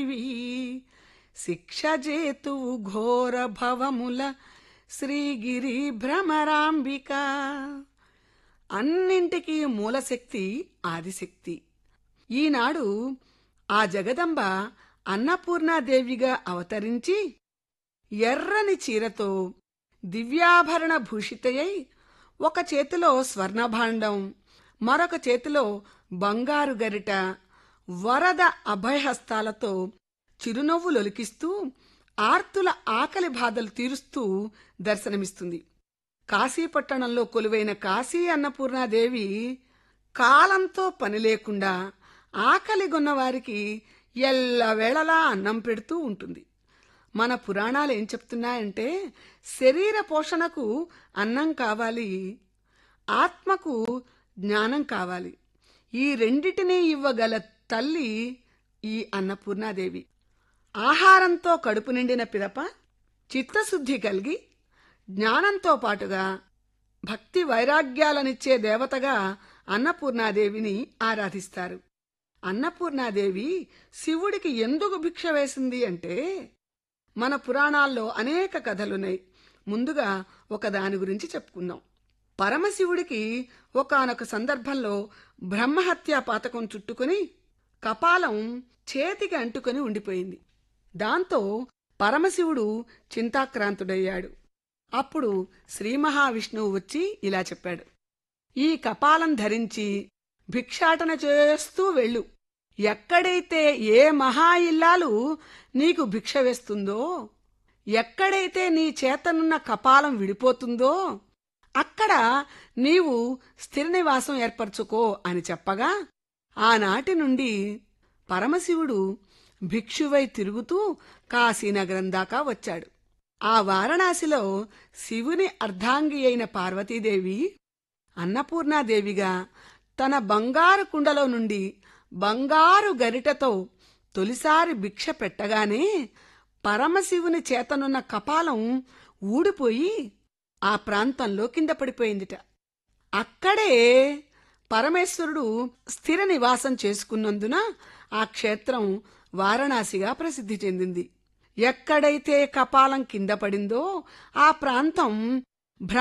శిక్షజేతువు ఘోర భవముల శ్రీగిరి భ్రమరాంబిక అన్నింటికీ మూలశక్తి ఆదిశక్తి ఈనాడు ఆ జగదంబ అన్నపూర్ణాదేవిగా అవతరించి ఎర్రని చీరతో దివ్యాభరణ భూషితయై ఒక చేతిలో స్వర్ణభాండం మరొక చేతిలో బంగారు గరిట వరద అభయహస్తాలతో చిరునవ్వులొలికిస్తూ ఆర్తుల ఆకలి బాధలు తీరుస్తూ దర్శనమిస్తుంది కాశీపట్టణంలో కొలువైన కాశీ అన్నపూర్ణాదేవి కాలంతో పని లేకుండా ఆకలిగొన్న వారికి ఎల్లవేళలా అన్నం పెడుతూ ఉంటుంది మన పురాణాలు ఏం చెప్తున్నాయంటే శరీర పోషణకు అన్నం కావాలి ఆత్మకు జ్ఞానం కావాలి ఈ రెండిటినీ ఇవ్వగల తల్లి ఈ అన్నపూర్ణాదేవి ఆహారంతో కడుపు నిండిన పిదప చిత్తశుద్ధి కలిగి జ్ఞానంతో పాటుగా భక్తి వైరాగ్యాలనిచ్చే దేవతగా అన్నపూర్ణాదేవిని ఆరాధిస్తారు అన్నపూర్ణాదేవి శివుడికి ఎందుకు భిక్ష వేసింది అంటే మన పురాణాల్లో అనేక కథలున్నాయి ముందుగా ఒక దాని గురించి చెప్పుకుందాం పరమశివుడికి ఒకానొక సందర్భంలో బ్రహ్మహత్యా పాతకం చుట్టుకుని కపాలం చేతికి అంటుకొని ఉండిపోయింది దాంతో పరమశివుడు చింతాక్రాంతుడయ్యాడు అప్పుడు శ్రీ మహావిష్ణువు వచ్చి ఇలా చెప్పాడు ఈ కపాలం ధరించి భిక్షాటన చేస్తూ వెళ్ళు ఎక్కడైతే ఏ మహా ఇల్లాలు నీకు భిక్ష వేస్తుందో ఎక్కడైతే నీ చేతనున్న కపాలం విడిపోతుందో అక్కడ నీవు స్థిర నివాసం ఏర్పరచుకో అని చెప్పగా ఆనాటి నుండి పరమశివుడు భిక్షువై తిరుగుతూ కాశీనగరం దాకా వచ్చాడు ఆ వారణాసిలో శివుని అర్ధాంగి అయిన పార్వతీదేవి అన్నపూర్ణాదేవిగా తన బంగారు కుండలో నుండి బంగారు గరిటతో తొలిసారి భిక్ష పెట్టగానే పరమశివుని చేతనున్న కపాలం ఊడిపోయి ఆ ప్రాంతంలో కింద పడిపోయిందిట అక్కడే పరమేశ్వరుడు స్థిర నివాసం చేసుకున్నందున ఆ క్షేత్రం వారణాసిగా ప్రసిద్ధి చెందింది ఎక్కడైతే కపాలం కింద పడిందో ఆ ప్రాంతం